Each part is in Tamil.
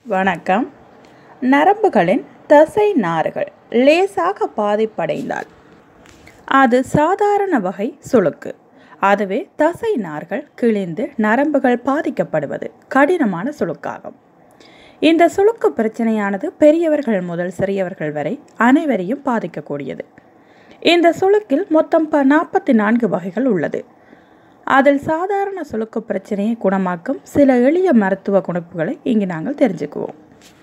வணக்கம் நரம்புகளின் தசை நார்கள் லேசாக பாதிப்படைந்தால் அது சாதாரண வகை சுளுக்கு அதுவே தசை நார்கள் கிழிந்து நரம்புகள் பாதிக்கப்படுவது கடினமான சுளுக்காகும் இந்த சுளுக்கு பிரச்சனையானது பெரியவர்கள் முதல் சிறியவர்கள் வரை அனைவரையும் பாதிக்கக்கூடியது இந்த சுளுக்கில் மொத்தம் ப நாற்பத்தி நான்கு வகைகள் உள்ளது அதில் சாதாரண சுளுக்கு பிரச்சனையை குணமாக்கும் சில எளிய மருத்துவ குணப்புகளை இங்கு நாங்கள் தெரிஞ்சுக்குவோம்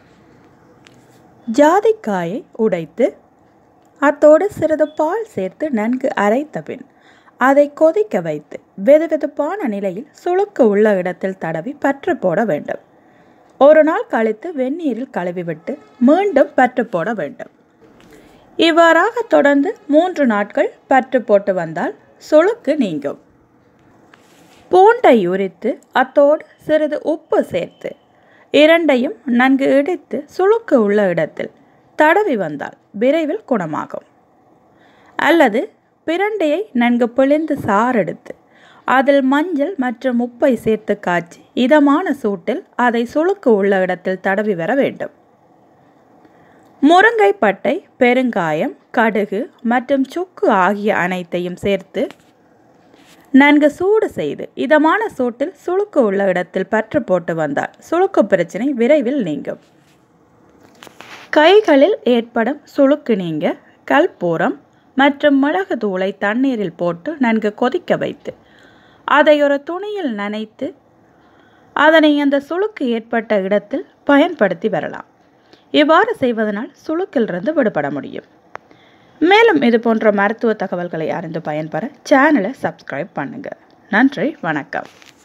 ஜாதிக்காயை உடைத்து அத்தோடு சிறிது பால் சேர்த்து நன்கு அரைத்த பின் அதை கொதிக்க வைத்து வெதுவெதுப்பான நிலையில் சுளுக்கு உள்ள இடத்தில் தடவி பற்று போட வேண்டும் ஒரு நாள் கழித்து வெந்நீரில் கழுவிவிட்டு மீண்டும் பற்று போட வேண்டும் இவ்வாறாக தொடர்ந்து மூன்று நாட்கள் பற்று போட்டு வந்தால் சுளுக்கு நீங்கும் பூண்டை உரித்து அத்தோடு சிறிது உப்பு சேர்த்து இரண்டையும் நன்கு இடித்து சுளுக்கு உள்ள இடத்தில் தடவி வந்தால் விரைவில் குணமாகும் அல்லது பிரண்டையை நன்கு பிழிந்து சாறெடுத்து அதில் மஞ்சள் மற்றும் உப்பை சேர்த்து காய்ச்சி இதமான சூட்டில் அதை சுளுக்கு உள்ள இடத்தில் தடவி வர வேண்டும் முருங்கைப்பட்டை பெருங்காயம் கடுகு மற்றும் சுக்கு ஆகிய அனைத்தையும் சேர்த்து நன்கு சூடு செய்து இதமான சூட்டில் சுளுக்கு உள்ள இடத்தில் பற்று போட்டு வந்தால் சுளுக்கு பிரச்சனை விரைவில் நீங்கும் கைகளில் ஏற்படும் சுளுக்கு நீங்க கல்பூரம் மற்றும் மிளகு தூளை தண்ணீரில் போட்டு நன்கு கொதிக்க வைத்து அதை ஒரு துணியில் நனைத்து அதனை அந்த சுளுக்கு ஏற்பட்ட இடத்தில் பயன்படுத்தி வரலாம் இவ்வாறு செய்வதனால் சுளுக்கிலிருந்து விடுபட முடியும் மேலும் இது போன்ற மருத்துவ தகவல்களை அறிந்து பயன்பெற சேனலை சப்ஸ்கிரைப் பண்ணுங்கள் நன்றி வணக்கம்